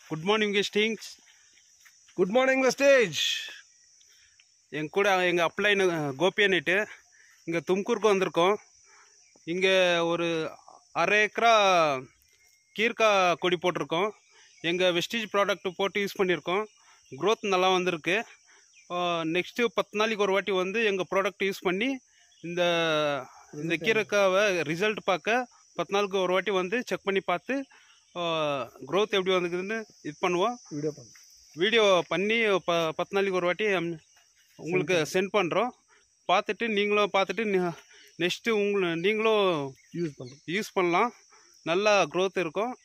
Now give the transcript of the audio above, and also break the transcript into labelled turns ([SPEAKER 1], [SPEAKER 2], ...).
[SPEAKER 1] good morning ஸ்டிங்ஸ்
[SPEAKER 2] good morning wastage
[SPEAKER 1] எங்க கூட எங்கள் அப்ளைன் கோபியன்னுட்டு இங்கே தும்கூருக்கு வந்திருக்கோம் இங்கே ஒரு அரை ஏக்கரா கீர்க்கா கொடி போட்டிருக்கோம் எங்கள் வெஸ்டேஜ் ப்ராடக்ட் போட்டு யூஸ் பண்ணியிருக்கோம் growth நல்லா வந்திருக்கு நெக்ஸ்ட்டு பத்து நாளைக்கு ஒரு வாட்டி வந்து எங்கள் ப்ராடக்ட் யூஸ் பண்ணி இந்த இந்த கீரைக்காவை ரிசல்ட் பார்க்க பத்து நாளுக்கு ஒரு வாட்டி வந்து செக் பண்ணி பார்த்து growth எப்படி வந்துக்குதுன்னு இது பண்ணுவோம்
[SPEAKER 2] வீடியோ பண்ணு
[SPEAKER 1] வீடியோ பண்ணி ப பத்து நாளைக்கு ஒரு வாட்டி அம்- உங்களுக்கு சென்ட் பண்ணுறோம் பார்த்துட்டு நீங்களும் பார்த்துட்டு நெக்ஸ்ட்டு உங்களை நீங்களும்
[SPEAKER 2] யூஸ் பண்ணுறோம்
[SPEAKER 1] யூஸ் பண்ணலாம் நல்லா growth இருக்கும்